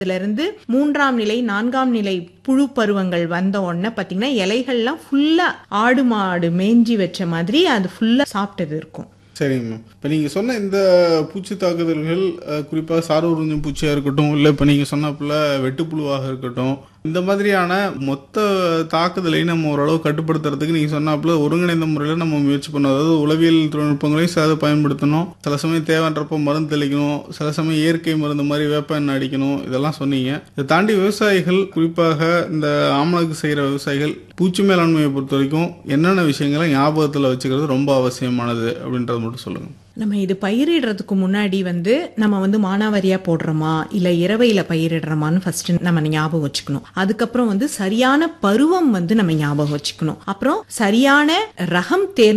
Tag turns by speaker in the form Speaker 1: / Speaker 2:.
Speaker 1: இதுல இருந்து மூன்றாம் நிலை நான்காம் நிலை புழு பருவங்கள் வந்த உடனே பாத்தீங்கன்னா இலைகள்லாம் ஃபுல்லா ஆடு மாடு மேஞ்சி வச்ச மாதிரி அது ஃபுல்லா சாப்பிட்டது இருக்கும்
Speaker 2: சரிங்க மேம் இப்போ நீங்கள் சொன்ன இந்த பூச்சி தாக்குதல்கள் அஹ், குறிப்பாக சாறு உறிஞ்சும் பூச்சியாக இருக்கட்டும் இல்லை இப்போ நீங்கள் சொன்னாப்புல வெட்டுப்புழுவாக இருக்கட்டும் இந்த மாதிரியான மொத்த தாக்குதலையும் நம்ம ஓரளவு கட்டுப்படுத்துறதுக்கு நீங்கள் சொன்னாப்புல ஒருங்கிணைந்த முறையில் நம்ம முயற்சி பண்ணணும் அதாவது உளவியல் தொழில்நுட்பங்களையும் சில பயன்படுத்தணும் சில சமயம் தேவைன்றப்போ மருந்து தெளிக்கணும் சில சமயம் இயற்கை மருந்து மாதிரி வேப்ப எண்ணெய் அடிக்கணும் இதெல்லாம் சொன்னீங்க இதை தாண்டி விவசாயிகள் குறிப்பாக இந்த ஆமணக்கு செய்கிற விவசாயிகள் பூச்சி மேலாண்மையை பொறுத்த வரைக்கும் என்னென்ன விஷயங்களை ஞாபகத்தில் வச்சுக்கிறது ரொம்ப அவசியமானது அப்படின்றத மட்டும் சொல்லுங்கள்
Speaker 1: நம்ம இது பயிரிடுறதுக்கு முன்னாடி வந்து நம்ம வந்து மானாவாரியா போடுறோமா இல்ல இரவையில பயிரிடுறோமான்னு ஃபர்ஸ்ட் நம்ம ஞாபகம் வச்சுக்கணும் அதுக்கப்புறம் வந்து சரியான பருவம் வந்து நம்ம ஞாபகம் வச்சுக்கணும் அப்புறம் சரியான ரகம் தேர்ந்து